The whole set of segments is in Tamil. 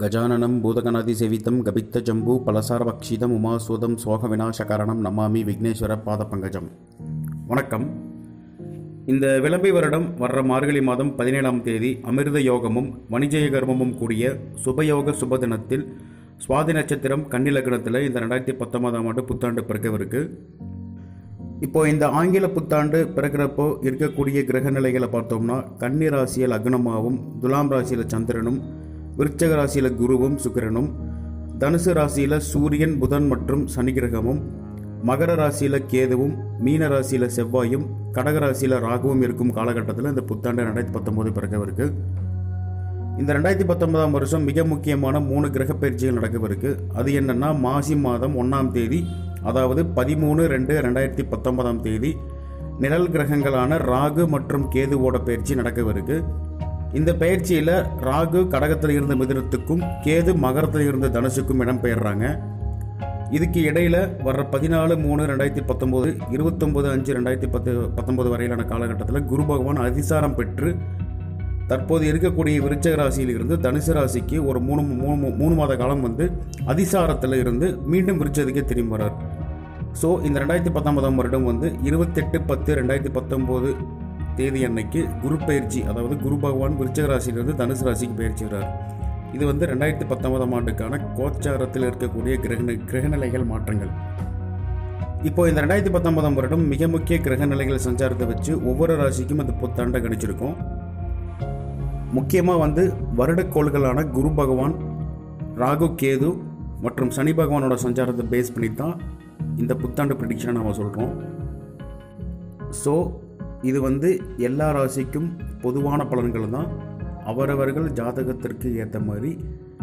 गजाननं भूतगणादिसेवितं गपित्तजम्बू பலசாரபக்ஷிதம் உமாசூதம் சோக விநாசகரணம் நமாமி விக்னேஸ்வர பாதபங்கஜம் வணக்கம் இந்த விளம்பை வருடம் வர்ற மார்கழி மாதம் பதினேழாம் தேதி அமிர்த யோகமும் வணிஜய கர்மமும் கூடிய சுபயோக சுப தினத்தில் சுவாதி நட்சத்திரம் கன்னிலக்கணத்தில் இந்த ரெண்டாயிரத்தி பத்தொன்பதாம் ஆண்டு புத்தாண்டு பிறக்கவிருக்கு இப்போ இந்த ஆங்கில புத்தாண்டு பிறக்கிறப்போ இருக்கக்கூடிய கிரக நிலைகளை பார்த்தோம்னா கன்னி ராசியில் லக்னமாகவும் துலாம் ராசியில் சந்திரனும் விருச்சக ராசியில் குருவும் சுக்கிரனும் தனுசு ராசியில் சூரியன் புதன் மற்றும் சனி கிரகமும் மகர ராசியில் கேதுவும் மீன ராசியில் செவ்வாயும் கடக ராசியில் ராகுவும் இருக்கும் காலகட்டத்தில் இந்த புத்தாண்டு ரெண்டாயிரத்தி பத்தொம்போது பிறக்கவிருக்கு இந்த ரெண்டாயிரத்தி பத்தொன்பதாம் வருஷம் மிக முக்கியமான மூணு கிரக பயிற்சிகள் நடக்கவிருக்கு அது என்னன்னா மாசி மாதம் ஒன்றாம் தேதி அதாவது பதிமூணு ரெண்டு ரெண்டாயிரத்தி பத்தொன்பதாம் தேதி நிழல் கிரகங்களான ராகு மற்றும் கேதுவோட பயிற்சி நடக்கவிருக்கு இந்த பயிற்சியில் ராகு கடகத்தில் இருந்த மிதுனத்துக்கும் கேது மகரத்தில் இருந்த தனுசுக்கும் இடம் பெயர்றாங்க இதுக்கு இடையில வர்ற பதினாலு மூணு ரெண்டாயிரத்தி பத்தொம்போது இருபத்தொம்போது அஞ்சு ரெண்டாயிரத்தி பத்து பத்தொம்போது வரையிலான காலகட்டத்தில் குரு பகவான் அதிசாரம் பெற்று தற்போது இருக்கக்கூடிய விருச்சக ராசியில் இருந்து தனுசு ராசிக்கு ஒரு மூணு மூணு மூணு மாத காலம் வந்து அதிசாரத்தில் இருந்து மீண்டும் விருச்சதுக்கே திரும்பி வர்றார் ஸோ இந்த ரெண்டாயிரத்தி பத்தொன்பதாம் வருடம் வந்து இருபத்தெட்டு பத்து ரெண்டாயிரத்தி பத்தொம்போது தேதி அன்னைக்கு குரு பயிற்சி அதாவது குரு பகவான் விருச்சக ராசியிலிருந்து தனுசு ராசிக்கு பயிற்சி வர்றார் இது வந்து ரெண்டாயிரத்தி பத்தொன்பதாம் ஆண்டுக்கான கோச்சாரத்தில் இருக்கக்கூடிய கிரக கிரகநிலைகள் மாற்றங்கள் இப்போ இந்த ரெண்டாயிரத்தி பத்தொன்பதாம் வருடம் மிக முக்கிய கிரகநிலைகள் சஞ்சாரத்தை வச்சு ஒவ்வொரு ராசிக்கும் இந்த புத்தாண்டை கணிச்சிருக்கோம் முக்கியமாக வந்து வருடக்கோள்களான குரு பகவான் ராகு கேது மற்றும் சனி பகவானோட சஞ்சாரத்தை பேஸ் பண்ணி தான் இந்த புத்தாண்டு ப்ரிடிக்ஷனை நம்ம சொல்கிறோம் ஸோ இது வந்து எல்லா ராசிக்கும் பொதுவான பலன்கள் தான் அவரவர்கள் ஜாதகத்திற்கு ஏற்ற மாதிரி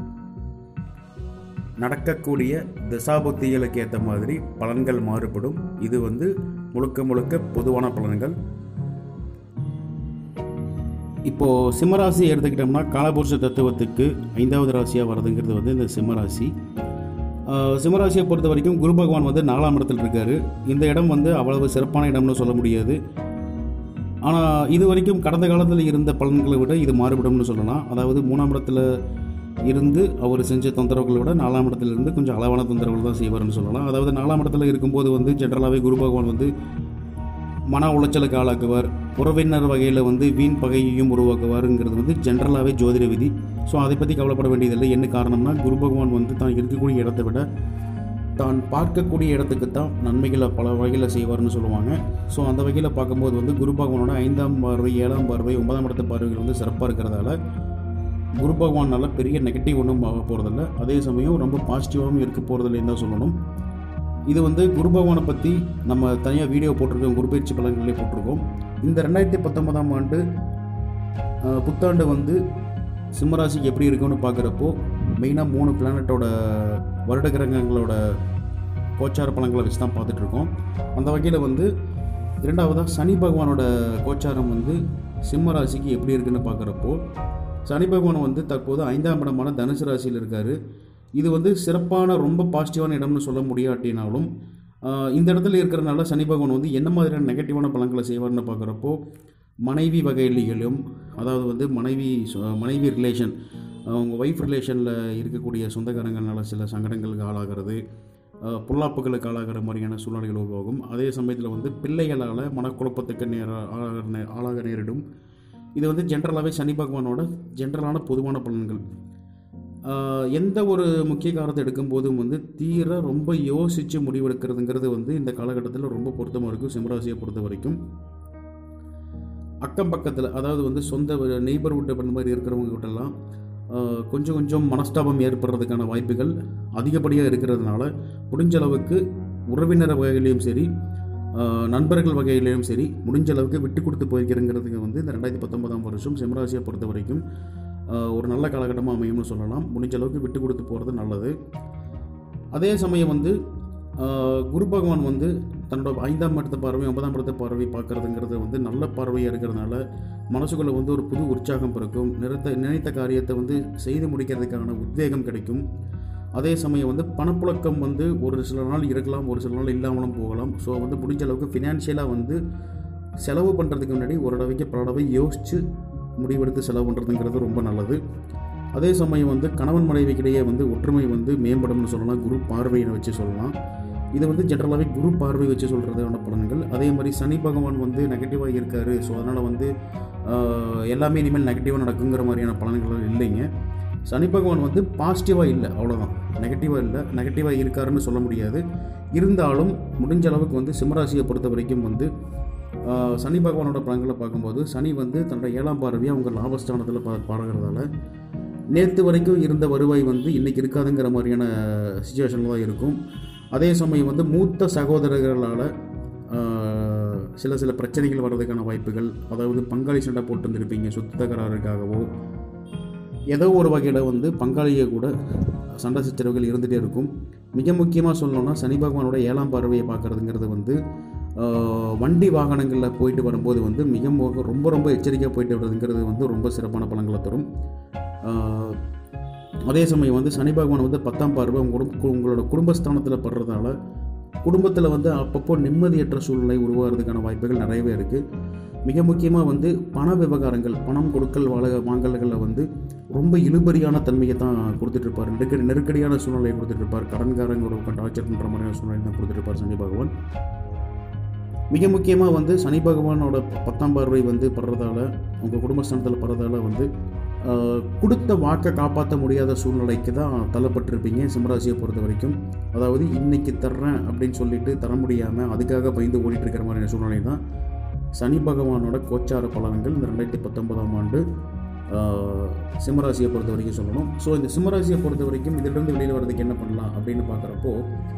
நடக்கக்கூடிய திசாபுத்திகளுக்கு ஏற்ற மாதிரி பலன்கள் மாறுபடும் இது வந்து முழுக்க முழுக்க பொதுவான பலன்கள் இப்போது சிம்மராசி எடுத்துக்கிட்டோம்னா காலபுருஷ தத்துவத்துக்கு ஐந்தாவது ராசியாக வருதுங்கிறது வந்து இந்த சிம்மராசி ஆஹ் சிம்மராசியை பொறுத்த வரைக்கும் குரு பகவான் வந்து நாலாம் இடத்துல இருக்கார் இந்த இடம் வந்து அவ்வளவு சிறப்பான இடம்னு சொல்ல முடியாது ஆனால் இது வரைக்கும் கடந்த காலத்தில் இருந்த பலன்களை விட இது மாறுபடும்னு சொல்லலாம் அதாவது மூணாம் இடத்துல இருந்து அவர் செஞ்ச தொந்தரவுகளை விட நாலாம் இடத்துல இருந்து கொஞ்சம் அளவான தொந்தரவுகள் தான் செய்வார்னு சொல்லலாம் அதாவது நாலாம் இடத்துல இருக்கும்போது வந்து ஜென்ரலாகவே குரு பகவான் வந்து மன உளைச்சலுக்கு ஆளாக்குவார் உறவினர் வகையில் வந்து வீண் பகையையும் உருவாக்குவாருங்கிறது வந்து ஜென்ரலாகவே ஜோதிட விதி ஸோ அதை பற்றி கவலைப்பட வேண்டியதில்லை என்ன காரணம்னா குரு பகவான் வந்து தான் இருக்கக்கூடிய இடத்தை விட தான் பார்க்கக்கூடிய இடத்துக்கு தான் நன்மைகளை பல வகையில் செய்வார்னு சொல்லுவாங்க ஸோ அந்த வகையில் பார்க்கும்போது வந்து குரு பகவானோட ஐந்தாம் பார்வை ஏழாம் பார்வை ஒன்பதாம் இடத்து பார்வைகள் வந்து சிறப்பாக இருக்கிறதால குரு பகவானால பெரிய நெகட்டிவ் ஒன்றும் ஆக போகிறதில்ல அதே சமயம் ரொம்ப பாசிட்டிவாகவும் இருக்க போகிறதில்லைன்னு தான் சொல்லணும் இது வந்து குரு பகவானை பற்றி நம்ம தனியாக வீடியோ போட்டிருக்கோம் குரு பயிற்சி பலன்களே போட்டிருக்கோம் இந்த ரெண்டாயிரத்தி பத்தொன்பதாம் ஆண்டு அஹ், புத்தாண்டு வந்து சிம்மராசிக்கு எப்படி இருக்குன்னு பார்க்குறப்போ மெயினாக மூணு பிளானட்டோட வருட கிரகங்களோட கோச்சார பலன்களை வச்சு தான் பார்த்துட்ருக்கோம் அந்த வகையில் வந்து இரண்டாவதாக சனி பகவானோட கோச்சாரம் வந்து சிம்ம ராசிக்கு எப்படி இருக்குன்னு பார்க்குறப்போ சனி பகவான் வந்து தற்போது ஐந்தாம் இடமான தனுசு ராசியில் இருக்கார் இது வந்து சிறப்பான ரொம்ப பாசிட்டிவான இடம்னு சொல்ல முடியாட்டினாலும் ஆஹ், இந்த இடத்துல இருக்கிறனால சனி பகவான் வந்து என்ன மாதிரியான நெகட்டிவான பலன்களை செய்வார்னு பார்க்குறப்போ மனைவி வகையிலும் அதாவது வந்து மனைவி சொ- மனைவி ரிலேஷன் அவங்க ஒய்ஃப் ரிலேஷனில் இருக்கக்கூடிய சொந்தக்காரங்களால சில சங்கடங்களுக்கு ஆளாகிறது அஹ், பொல்லாப்புகளுக்கு ஆளாகிற மாதிரியான சூழ்நிலைகள் உருவாகும் அதே சமயத்தில் வந்து பிள்ளைகளால் மனக்குழப்பத்துக்கு நேர ஆளாக நே- ஆளாக நேரிடும் இது வந்து ஜென்ரலாகவே சனி பகவானோட ஜென்ரலான பொதுவான பலன்கள் ஆஹ், எந்த ஒரு முக்கிய காரணத்தை எடுக்கும்போதும் வந்து தீர ரொம்ப யோசித்து முடிவெடுக்கிறதுங்கிறது வந்து இந்த காலகட்டத்தில் ரொம்ப பொருத்தமாக இருக்கும் சிம்மராசியை பொறுத்த வரைக்கும் அக்கம் பக்கத்தில் அதாவது வந்து சொந்த நெய்பர்ஹுட் அந்த மாதிரி இருக்கிறவங்க கிட்டலாம் ஆஹ், கொஞ்சம் கொஞ்சம் மனஸ்தாபம் ஏற்படுறதுக்கான வாய்ப்புகள் அதிகப்படியாக இருக்கிறதுனால முடிஞ்ச அளவுக்கு உறவினர் வகையிலையும் சரி ஆஹ், நண்பர்கள் வகையிலையும் சரி முடிஞ்ச அளவுக்கு விட்டு கொடுத்து போய்க்கிறங்கிறதுக்கு வந்து இந்த ரெண்டாயிரத்தி பத்தொன்பதாம் வருஷம் சிம்மராசியை பொறுத்த வரைக்கும் ஆஹ், ஒரு நல்ல காலகட்டமாக அமையும்னு சொல்லலாம் முடிஞ்ச அளவுக்கு விட்டு கொடுத்து போகிறது நல்லது அதே சமயம் வந்து ஆஹ், குரு பகவான் வந்து தன்னோட ஐந்தாம் இடத்த பார்வை ஒன்பதாம் இடத்த பார்வை பார்க்கறதுங்கிறது வந்து நல்ல பார்வையாக இருக்கிறதுனால மனசுக்குள்ளே வந்து ஒரு புது உற்சாகம் பிறக்கும் நிறுத்த நினைத்த காரியத்தை வந்து செய்து முடிக்கிறதுக்கான உத்வேகம் கிடைக்கும் அதே சமயம் வந்து பணப்புழக்கம் வந்து ஒரு சில நாள் இருக்கலாம் ஒரு சில நாள் இல்லாமலும் போகலாம் ஸோ வந்து முடிஞ்ச அளவுக்கு ஃபினான்ஷியலாக வந்து செலவு பண்ணுறதுக்கு முன்னாடி ஒரு தடவைக்கு பல தடவை யோசித்து முடிவெடுத்து செலவு பண்ணுறதுங்கிறது ரொம்ப நல்லது அதே சமயம் வந்து கணவன் மனைவிக்கிடையே வந்து ஒற்றுமை வந்து மேம்படும்னு சொல்லலாம் குரு பார்வையை வச்சு சொல்லலாம் இது வந்து ஜென்ரலாகவே குரு பார்வை வச்சு சொல்கிறதான பலன்கள் அதே மாதிரி சனி பகவான் வந்து நெகட்டிவாக இருக்கார் ஸோ அதனால் வந்து ஆஹ், எல்லாமே இனிமேல் நெகட்டிவாக நடக்குங்கிற மாதிரியான பலன்கள் இல்லைங்க சனி பகவான் வந்து பாசிட்டிவாக இல்லை அவ்வளோதான் நெகட்டிவாக இல்லை நெகட்டிவாக இருக்காருன்னு சொல்ல முடியாது இருந்தாலும் முடிஞ்ச அளவுக்கு வந்து சிம்மராசியை பொறுத்த வரைக்கும் வந்து ஆஹ், சனி பகவானோட பலன்களை பார்க்கும்போது சனி வந்து தன்னோட ஏழாம் பார்வையை அவங்க லாபஸ்தானத்தில் பா பாடுறதால நேற்று வரைக்கும் இருந்த வருவாய் வந்து இன்றைக்கி இருக்காதுங்கிற மாதிரியான சுச்சுவேஷனில் தான் இருக்கும் அதே சமயம் வந்து மூத்த சகோதரர்களால் சில சில பிரச்சனைகள் வர்றதுக்கான வாய்ப்புகள் அதாவது பங்காளி சண்டை போட்டு இருந்திருப்பீங்க சொத்து தகராறுக்காகவோ ஏதோ ஒரு வகையில் வந்து பங்காளியை கூட சண்டை சச்சரவுகள் இருந்துகிட்டே இருக்கும் மிக முக்கியமாக சொல்லணும்னா சனி பகவானோட ஏழாம் பார்வையை பார்க்குறதுங்கிறது வந்து ஆஹ், வண்டி வாகனங்களில் போயிட்டு வரும்போது வந்து மிக மு- ரொம்ப ரொம்ப எச்சரிக்கையாக போயிட்டு வர்றதுங்கிறது வந்து ரொம்ப சிறப்பான பலன்களை தரும் ஆஹ், அதே சமயம் வந்து சனி பகவான் வந்து பத்தாம் பார்வை உங்க குடும்ப உங்களோட குடும்பஸ்தானத்தில் படுறதால குடும்பத்தில் வந்து அப்பப்போ நிம்மதியற்ற சூழ்நிலை உருவாகிறதுக்கான வாய்ப்புகள் நிறையவே இருக்குது மிக முக்கியமாக வந்து பண விவகாரங்கள் பணம் கொடுக்கல் வாழ வாங்கல்களில் வந்து ரொம்ப இழுபறியான தன்மையை தான் கொடுத்துட்ருப்பார் நெருக்கடி நெருக்கடியான சூழ்நிலையை கொடுத்துட்ருப்பார் கடன்காரங்க ஒரு டார்ச்சர் பண்ணுற மாதிரியான சூழ்நிலை தான் கொடுத்துட்ருப்பார் சனி பகவான் மிக முக்கியமாக வந்து சனி பகவானோட பத்தாம் பார்வை வந்து படுறதால உங்கள் குடும்பஸ்தானத்தில் படுறதால வந்து ஆஹ், கொடுத்த வாக்கை காப்பாற்ற முடியாத சூழ்நிலைக்கு தான் தள்ளப்பட்டிருப்பீங்க சிம்மராசியை பொறுத்த வரைக்கும் அதாவது இன்னைக்கு தர்றேன் அப்படின்னு சொல்லிட்டு தர முடியாமல் அதுக்காக பயந்து ஓடிட்டு இருக்கிற மாதிரியான சூழ்நிலை தான் சனி பகவானோட கோச்சார பலன்கள் இந்த ரெண்டாயிரத்தி பத்தொன்பதாம் ஆண்டு ஆஹ், சிம்மராசியை பொறுத்த வரைக்கும் சொல்லணும் ஸோ இந்த சிம்மராசியை பொறுத்த வரைக்கும் இதிலிருந்து வெளியில் வர்றதுக்கு என்ன பண்ணலாம் அப்படின்னு பார்க்குறப்போ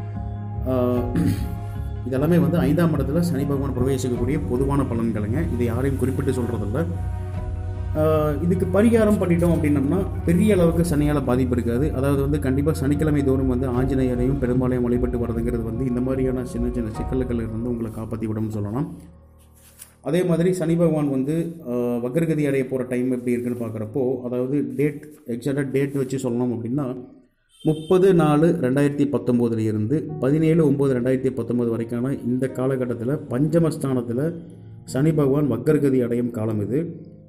இதெல்லாமே வந்து ஐந்தாம் இடத்துல சனி பகவான் பிரவேசிக்கக்கூடிய பொதுவான பலன்களுங்க இது யாரையும் குறிப்பிட்டு சொல்கிறதில்ல இதுக்கு பரிகாரம் பண்ணிட்டோம் அப்படின்னம்னா பெரிய அளவுக்கு சனியால் பாதிப்பு இருக்காது அதாவது வந்து கண்டிப்பாக சனிக்கிழமை தோறும் வந்து ஆஞ்சநேயரையும் பெரும்பாலையும் வழிபட்டு வர்றதுங்கிறது வந்து இந்த மாதிரியான சின்ன சின்ன சிக்கல்கள் இருந்து உங்களை காப்பாற்றி விடும்னு சொல்லலாம் அதே மாதிரி சனி பகவான் வந்து ஆஹ், வக்ரகதி அடைய போகிற டைம் எப்படி இருக்குன்னு பார்க்குறப்போ அதாவது டேட் எக்ஸாக்டாக டேட் வச்சு சொல்லணும் அப்படின்னா முப்பது நாலு ரெண்டாயிரத்தி பத்தொம்போதுல இருந்து பதினேழு ஒம்பது ரெண்டாயிரத்தி பத்தொம்போது வரைக்கான இந்த காலகட்டத்தில் பஞ்சமஸ்தானத்தில் சனி பகவான் வக்ரகதி அடையும் காலம் இது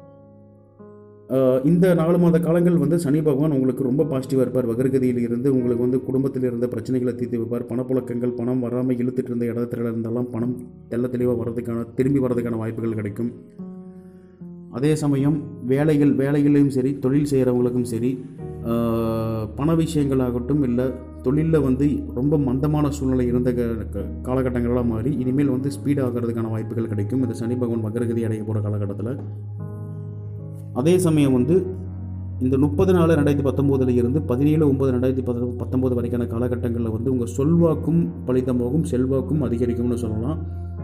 ஆஹ், இந்த நாலு மாத காலங்கள் வந்து சனி பகவான் உங்களுக்கு ரொம்ப பாசிட்டிவாக இருப்பார் வக்ரகதியில் இருந்து உங்களுக்கு வந்து குடும்பத்தில் இருந்த பிரச்சனைகளை தீர்த்து வைப்பார் பணப்புழக்கங்கள் பணம் வராமல் இழுத்துட்டு இருந்த இடத்துல இருந்தெல்லாம் பணம் தெள்ள தெளிவாக வர்றதுக்கான திரும்பி வர்றதுக்கான வாய்ப்புகள் கிடைக்கும் அதே சமயம் வேலைகள் வேலைகளையும் சரி தொழில் செய்கிறவங்களுக்கும் சரி ஆஹ், பண விஷயங்களாகட்டும் இல்லை தொழிலில் வந்து ரொம்ப மந்தமான சூழ்நிலை இருந்த க- க- காலகட்டங்கள்லாம் மாறி இனிமேல் வந்து ஸ்பீட் ஆகிறதுக்கான வாய்ப்புகள் கிடைக்கும் இந்த சனி பகவான் வக்ரகதி அடைய போகிற காலகட்டத்தில் அதே சமயம் வந்து இந்த முப்பது நாலு ரெண்டாயிரத்தி பத்தொம்போதுல இருந்து பதினேழு ஒம்பது ரெண்டாயிரத்தி பத்து பத்தொம்போது வரைக்கான காலகட்டங்களில் வந்து உங்கள் சொல்வாக்கும் பலிதமாகும் செல்வாக்கும் அதிகரிக்கும்னு சொல்லலாம்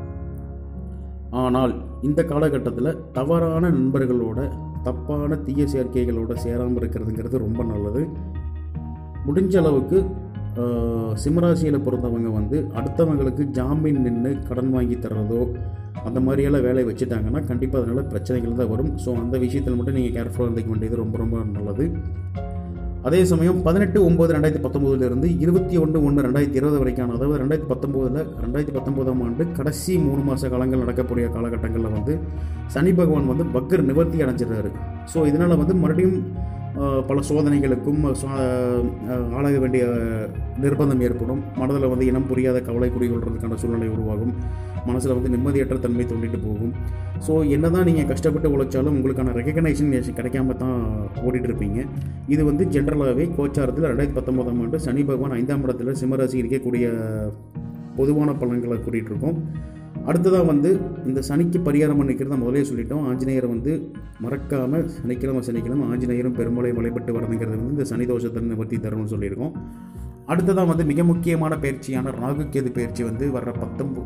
ஆனால் இந்த காலகட்டத்தில் தவறான நண்பர்களோட தப்பான தீய சேர்க்கைகளோட சேராமல் இருக்கிறதுங்கிறது ரொம்ப நல்லது முடிஞ்ச அளவுக்கு ஆஹ், சிம்மராசியில் பிறந்தவங்க வந்து அடுத்தவங்களுக்கு ஜாமீன் நின்று கடன் வாங்கி தர்றதோ அந்த மாதிரியெல்லாம் வேலையை வச்சுட்டாங்கன்னா கண்டிப்பாக அதனால் பிரச்சனைகள் தான் வரும் ஸோ அந்த விஷயத்தில் மட்டும் நீங்கள் கேர்ஃபுல்லாக இருந்துக்க வேண்டியது ரொம்ப ரொம்ப நல்லது அதே சமயம் பதினெட்டு ஒம்பது ரெண்டாயிரத்தி பத்தொம்போதுலேருந்து இருபத்தி ஒன்று ஒன்று ரெண்டாயிரத்தி இருபது வரைக்கான அதாவது ரெண்டாயிரத்தி பத்தொம்போதில் ரெண்டாயிரத்தி பத்தொம்போதாம் ஆண்டு கடைசி மூணு மாத காலங்கள் நடக்கக்கூடிய காலகட்டங்களில் வந்து சனி பகவான் வந்து பக்கர் நிவர்த்தி அடைஞ்சிடுறாரு ஸோ இதனால் வந்து மறுபடியும் ஆஹ், பல சோதனைகளுக்கும் சோ- ஆஹ், ஆளாக வேண்டிய நிர்பந்தம் ஏற்படும் மனதில் வந்து இனம் புரியாத கவலை குடிகொள்றதுக்கான சூழ்நிலை உருவாகும் மனசில் வந்து நிம்மதியற்ற தன்மை தோண்டிட்டு போகும் ஸோ என்ன தான் நீங்கள் கஷ்டப்பட்டு உழைச்சாலும் உங்களுக்கான ரெகக்னைசேஷன் கிடைக்காம தான் ஓடிட்டு இருப்பீங்க இது வந்து ஜென்ரலாகவே கோச்சாரத்தில் ரெண்டாயிரத்தி பத்தொம்போதாம் ஆண்டு சனி பகவான் ஐந்தாம் இடத்துல சிம்மராசி இருக்கக்கூடிய பொதுவான பலன்களை கூட்டிகிட்டு இருக்கோம் அடுத்ததாக வந்து இந்த சனிக்கு பரிகாரம் பண்ணிக்கிறத முதலே சொல்லிட்டோம் ஆஞ்சநேயரை வந்து மறக்காமல் சனிக்கிழமை சனிக்கிழமை ஆஞ்சநேயரும் பெருமளை வழிபட்டு வரதுங்கிறது வந்து இந்த சனி தோஷத்தை நிவர்த்தி தரும்னு சொல்லியிருக்கோம் அடுத்ததாக வந்து மிக முக்கியமான பயிற்சியான ராகு கேது பயிற்சி வந்து வர்ற பத்தொம்பது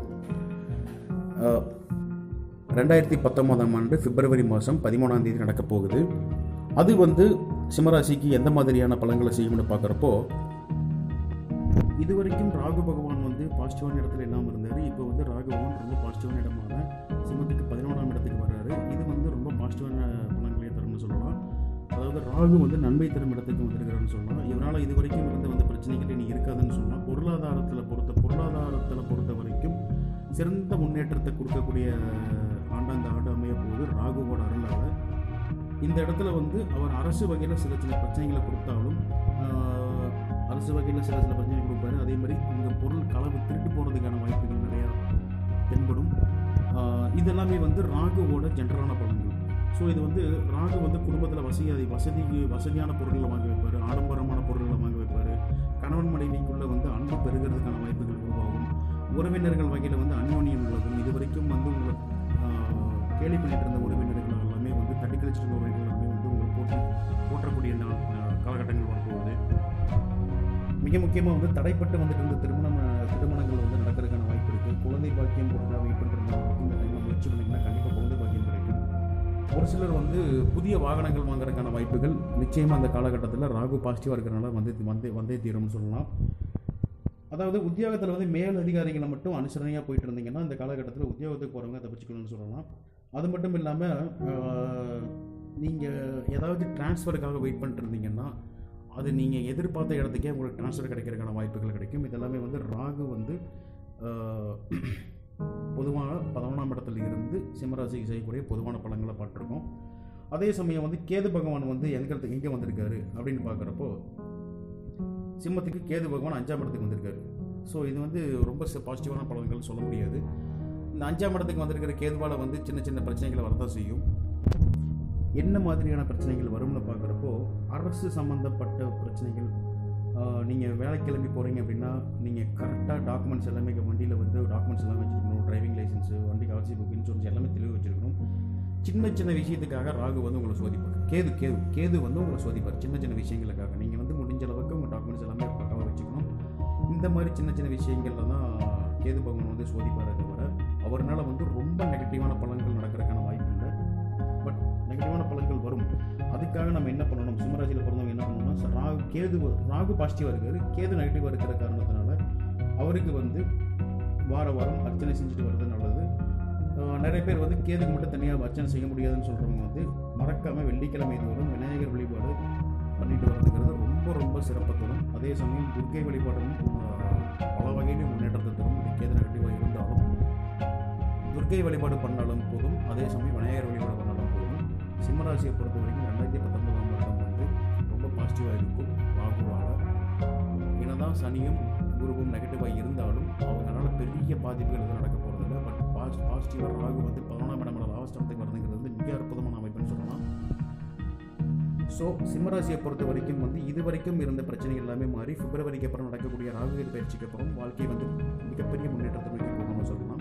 ரெண்டாயிரத்தி பத்தொம்போதாம் ஆண்டு பிப்ரவரி மாதம் பதிமூணாம் தேதி நடக்க போகுது அது வந்து சிம்மராசிக்கு எந்த மாதிரியான பலன்களை செய்யும்னு பார்க்குறப்போ இது வரைக்கும் ராகு பகவான் வந்து பாசிட்டிவான இடத்துல இல்லாமல் இருந்தார் இப்போ வந்து ராகு பகவான் ரொம்ப பாசிட்டிவான இடமான சிம்மத்துக்கு பதினோராம் இடத்துக்கு வர்றாரு இது வந்து ரொம்ப பாசிட்டிவான பலன்களை தரும்னு சொல்லலாம் அதாவது ராகு வந்து நன்மை தரும் இடத்துக்கு வந்திருக்கிறான்னு சொல்லலாம் இவரால் இது வரைக்கும் இருந்த வந்த பிரச்சனைகள் இனி இருக்காதுன்னு சொல்லலாம் பொருளாதாரத்தில் பொறுத்த பொருளாதாரத்தில் பொறுத்த வரைக்கும் சிறந்த முன்னேற்றத்தை கொடுக்கக்கூடிய ஆண்டு அந்த ஆண்டு அமைய போகுது ராகுவோட அருளால் இந்த இடத்துல வந்து அவர் அரசு வகையில் சில சில பிரச்சனைகளை கொடுத்தாலும் ஆஹ், அரசு வகையில் சில சில பிரச்சனைகள் கொடுப்பாரு அதே மாதிரி இந்த பொருள் களவு திருட்டு போகிறதுக்கான வாய்ப்புகள் நிறையா தென்படும் ஆஹ், இதெல்லாமே வந்து ராகுவோட ஜென்ரலான பலன்கள் ஸோ இது வந்து ராகு வந்து குடும்பத்தில் வசதி வசதி வசதியான பொருட்களை வாங்கி வைப்பார் ஆடம்பரமான பொருட்களை வாங்கி வைப்பார் கணவன் மனைவிக்குள்ளே வந்து அன்பு பெருகிறதுக்கான வாய்ப்புகள் உருவாகும் உறவினர்கள் வகையில் வந்து அந்யோன்யம் உலகம் இது வரைக்கும் வந்து உங்களை ஆஹ், கேலி பண்ணிட்டு இருந்த உறவினர்கள் எல்லாமே வந்து தட்டி கழிச்சிட்டு இருந்த உறவினர்கள் எல்லாமே வந்து உங்களை போட்டு போற்றக்கூடிய நாள் ஆஹ், காலகட்டங்கள் வரப்போகுது மிக முக்கியமாக வந்து தடைப்பட்டு வந்துட்டு இருந்த திருமணம் ஆஹ், திருமணங்கள் வந்து நடக்கிறதுக்கான வாய்ப்பு இருக்குது குழந்தை பாக்கியம் பொருளாக வெயிட் பண்ணுறவங்களுக்கு இந்த டைமில் முயற்சி பண்ணிங்கன்னா கண்டிப்பாக குழந்தை பாக்கியம் கிடைக்கும் ஒரு சிலர் வந்து புதிய வாகனங்கள் வாங்குறதுக்கான வாய்ப்புகள் நிச்சயமாக அந்த காலகட்டத்தில் ராகு பாசிட்டிவாக இருக்கிறனால வந்து வந்தே வந்தே தீரும்னு சொல்லலாம் அதாவது உத்தியோகத்தில் வந்து மேல் அதிகாரிகளை மட்டும் அனுசரணையாக போயிட்டு இருந்தீங்கன்னா இந்த காலகட்டத்தில் உத்தியோகத்துக்கு போகிறவங்க தப்பிச்சுக்கணும்னு சொல்லலாம் அது மட்டும் இல்லாமல் நீங்கள் ஏதாவது டிரான்ஸ்ஃபருக்காக வெயிட் பண்ணிட்டு இருந்தீங்கன்னா அது நீங்கள் எதிர்பார்த்த இடத்துக்கே உங்களுக்கு ட்ரான்ஸ்ஃபர் கிடைக்கிறதுக்கான வாய்ப்புகள் கிடைக்கும் இதெல்லாமே வந்து ராகு வந்து ஆஹ், பொதுவான பதினொன்றாம் இடத்துல இருந்து சிம்மராசிக்கு செய்யக்கூடிய பொதுவான பலன்களை பார்த்துருக்கோம் அதே சமயம் வந்து கேது பகவான் வந்து எங்க எங்கே வந்திருக்காரு அப்படின்னு பார்க்குறப்போ சிம்மத்துக்கு கேது பகவான் அஞ்சாம் இடத்துக்கு வந்திருக்காரு ஸோ இது வந்து ரொம்ப பாசிட்டிவான பலன்கள் சொல்ல முடியாது இந்த அஞ்சாம் இடத்துக்கு வந்திருக்கிற கேதுவால் வந்து சின்ன சின்ன பிரச்சனைகளை வரதான் செய்யும் என்ன மாதிரியான பிரச்சனைகள் வரும்னு பார்க்குறப்போ அரசு சம்மந்தப்பட்ட பிரச்சனைகள் நீங்கள் வேலை கிளம்பி போகிறீங்க அப்படின்னா நீங்கள் கரெக்டாக டாக்குமெண்ட்ஸ் எல்லாமே வண்டியில் வந்து டாக்குமெண்ட்ஸ் எல்லாம் வச்சுருக்கணும் டிரைவிங் லைசன்ஸு வண்டிக்கு ஆர்சி புக் இன்சூரன்ஸ் எல்லாமே தெளிவு வச்சுருக்கணும் சின்ன சின்ன விஷயத்துக்காக ராகு வந்து உங்களை சோதிப்பார் கேது கேது கேது வந்து உங்களை சோதிப்பார் சின்ன சின்ன விஷயங்களுக்காக நீங்கள் வந்து முடிஞ்ச அளவுக்கு உங்கள் டாக்குமெண்ட்ஸ் எல்லாமே பக்காவாக வச்சுக்கணும் இந்த மாதிரி சின்ன சின்ன விஷயங்கள்ல தான் கேது பகவான் வந்து சோதிப்பாரே தவிர அவர்னால வந்து ரொம்ப நெகட்டிவான பலன்கள் நடக்கிறதுக்கான வாய்ப்பு இல்லை பட் நெகட்டிவான பலன்கள் வரும் அதுக்காக நம்ம என்ன பண்ணணும் சிம்மராசியில் பிறந்தவங்க என்ன பண்ணணும்னா ச- ராகு கேது ராகு பாசிட்டிவாக இருக்காரு கேது நெகட்டிவாக இருக்கிற காரணத்தினால அவருக்கு வந்து வார வாரம் அர்ச்சனை செஞ்சுட்டு வர்றது நல்லது ஆஹ் நிறைய பேர் வந்து கேதுக்கு மட்டும் தனியாக அர்ச்சனை செய்ய முடியாதுன்னு சொல்கிறவங்க வந்து மறக்காமல் வெள்ளிக்கிழமை தோறும் விநாயகர் வழிபாடு பண்ணிட்டு வர்றதுங்கிறது ரொம்ப ரொம்ப சிறப்பு தரும் அதே சமயம் துர்க்கை வழிபாடும் ஆஹ், பல வகையிலும் முன்னேற்றத்தை தரும் இது கேது நெகட்டிவாக இருந்தாலும் துர்க்கை வழிபாடு பண்ணாலும் போதும் அதே சமயம் விநாயகர் வழிபாடு பண்ணாலும் போதும் சிம்மராசியை பொறுத்த வரைக்கும் ரெண்டாயிரத்தி பத்தொன்பதாம் வருடம் வந்து ரொம்ப பாசிட்டிவாக இருக்கும் ராகுவால் என்னதான் சனியும் குருவும் நெகட்டிவாக இருந்தாலும் அவங்களால பெரிய பாதிப்புகள் எதுவும் நடக்க போகிறதில்ல பட் பாஸ் பாசிட்டிவாக ராகு வந்து பதினொன்றாம் இடமான லாபஸ்டமத்துக்கு வருதுங்கிறது வந்து மிக அற்புதமான அமைப்புன்னு சொல்லலாம் ஸோ சிம்மராசியை பொறுத்த வரைக்கும் வந்து இது வரைக்கும் இருந்த பிரச்சனைகள் எல்லாமே மாறி பிப்ரவரிக்கு அப்புறம் நடக்கக்கூடிய ராகு பயிற்சிக்கு அப்புறம் வாழ்க்கை வந்து மிகப்பெரிய முன்னேற்றத்தை நோக்கி போகணும்னு சொல்லலாம்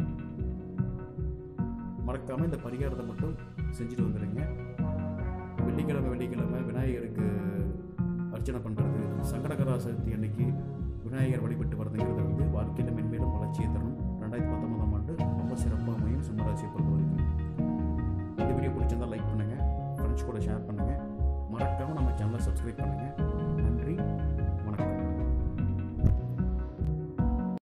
மறக்காமல் இந்த பரிகாரத்தை மட்டும் செஞ்சுட்டு வந்துடுங்க வெள்ளிக்கிழமை வெள்ளிக்கிழமை விநாயகருக்கு அர்ச்சனை பண்ணுறது சங்கடகரா சதுர்த்தி அன்னைக்கு விநாயகர் வழிபட்டு வரதுங்கிறது வந்து வாழ்க்கையில் மென்மேலும் வளர்ச்சியை தரும் ரெண்டாயிரத்தி பத்தொன்பதாம் ஆண்டு ரொம்ப சிறப்பாக அமையும் சிம்மராசியை பொறுத்த வரைக்கும் இந்த வீடியோ பிடிச்சிருந்தா லைக் பண்ணுங்கள் ஃப்ரெண்ட்ஸ் கூட ஷேர் பண்ணுங்கள் மறக்காமல் நம்ம சேனலை சப்ஸ்கிரைப் பண்ணுங்கள்